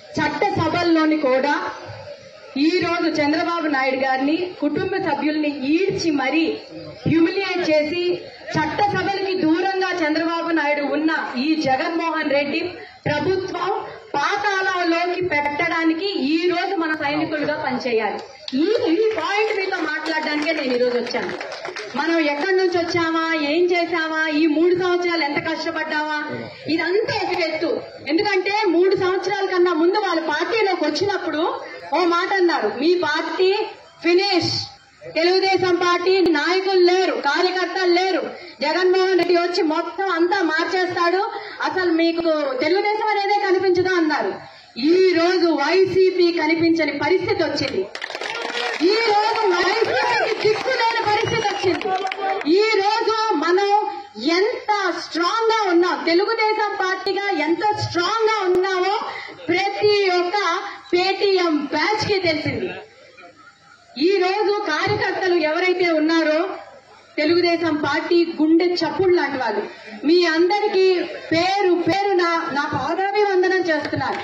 చట్ట సభల్లోని కూడా ఈ రోజు చంద్రబాబు నాయుడు గారిని కుటుంబ సభ్యుల్ని ఈడ్చి మరీ హ్యూమిలియేట్ చేసి చట్టసభలకి దూరంగా చంద్రబాబు నాయుడు ఉన్న ఈ జగన్మోహన్ రెడ్డి ప్రభుత్వం పాతాళంలోకి పెట్టడానికి ఈ రోజు మన సైనికులుగా పనిచేయాలి ఈ ఈ పాయింట్ మీతో మాట్లాడడానికే నేను ఈ రోజు వచ్చాను మనం ఎక్కడి నుంచి వచ్చామా ఏం చేశామా ఈ మూడు సంవత్సరాలు ఎంత కష్టపడ్డామా ఇదంతా ఒక ఎత్తు ఎందుకంటే మూడు సంవత్సరాల కన్నా ముందు వాళ్ళ పార్టీలోకి వచ్చినప్పుడు ఓ మాట అన్నారు మీ పార్టీ ఫినిష్ తెలుగుదేశం పార్టీ నాయకులు లేరు కార్యకర్తలు లేరు జగన్మోహన్ రెడ్డి వచ్చి మొత్తం అంతా మార్చేస్తాడు అసలు మీకు తెలుగుదేశం అనేదే కనిపించదు అన్నారు ఈ రోజు వైసీపీ కనిపించని పరిస్థితి వచ్చింది ఈ రోజు వైసీపీకి దిక్కులేని పరిస్థితి వచ్చింది ఈ రోజు మనం ఎంత స్ట్రాంగ్ గా ఉన్నాం తెలుగుదేశం పార్టీగా ఎంత స్ట్రాంగ్ గా ఉన్నామో ప్రతి ఒక్క పేటీఎం బ్యాచ్ కి తెలిసింది ఈ రోజు కార్యకర్తలు ఎవరైతే ఉన్నారో తెలుగుదేశం పార్టీ గుండె చప్పుడు లాంటి వాళ్ళు మీ అందరికీ పేరు పేరున నా పాదాభివందనం చేస్తున్నారు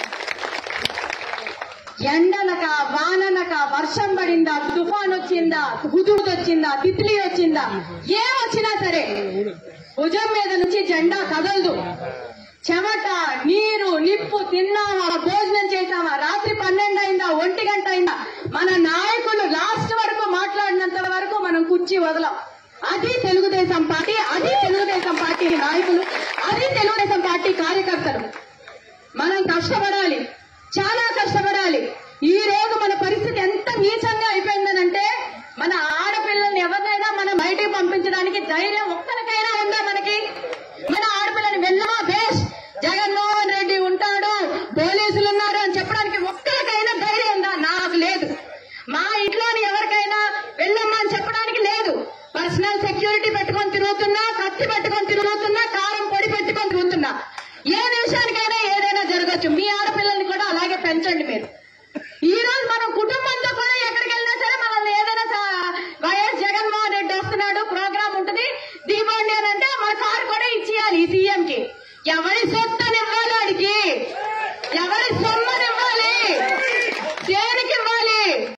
ఎండనక వాననక వర్షం పడిందా తుఫాన్ వచ్చిందా హుదూద్ వచ్చిందా తిత్లీ వచ్చిందా ఏం వచ్చినా సరే భుజం మీద నుంచి జెండా కదలదు చెమట నీరు నిప్పు తిన్నామా భోజనం చేసామా రాత్రి పన్నెండు అయిందా ఒంటి గంట అయిందా మన నాయకులు లాస్ట్ వరకు మాట్లాడినంత వరకు మనం కుర్చీ వదలం అది తెలుగుదేశం పార్టీ అది తెలుగుదేశం పార్టీ నాయకులు అది తెలుగుదేశం పార్టీ కార్యకర్తలు మనం కష్టపడాలి చాలా కష్టపడాలి ఈ రోజు మన పరిస్థితి ఎంత నీచంగా అయిపోయిందనంటే మన ఆడపిల్లల్ని ఎవరినైనా మనం బయటికి పంపించడానికి ధైర్యం ఒక్కరికైనా ఉందా మనకి మన ఆడపిల్లని వెళ్ళమా బేష్ జగన్మోహన్ రెడ్డి ఉంటాడు పోలీసులు ఉన్నారు అని చెప్పడానికి ఒక్కరికైనా ధైర్యం ఉందా నాకు లేదు మా ఇంట్లోని ఎవరికైనా వెళ్ళమ్మా అని చెప్పడానికి లేదు పర్సనల్ సెక్యూరిటీ పెట్టుకొని తిరుగుతున్నా కత్తి పెట్టుకొని తిరుగుతున్నా కారం పొడి పెట్టుకొని తిరుగుతున్నా ఏ నిమిషానికైనా ఏదైనా జరగచ్చు మీ ఆడపిల్లల్ని కూడా అలాగే పెంచండి మీరు ఈ రోజు మనం కుటుంబంతో కూడా ఎక్కడికి వెళ్ళినా సరే మనల్ని ఏదైనా సా- వైఎస్ జగన్మోహన్ రెడ్డి వస్తున్నాడు ప్రోగ్రామ్ ఉంటుంది దీపావళి అని అంటే మా కారు కూడా ఇచ్చేయాలి ఈ సీఎం కి ఎవరి సో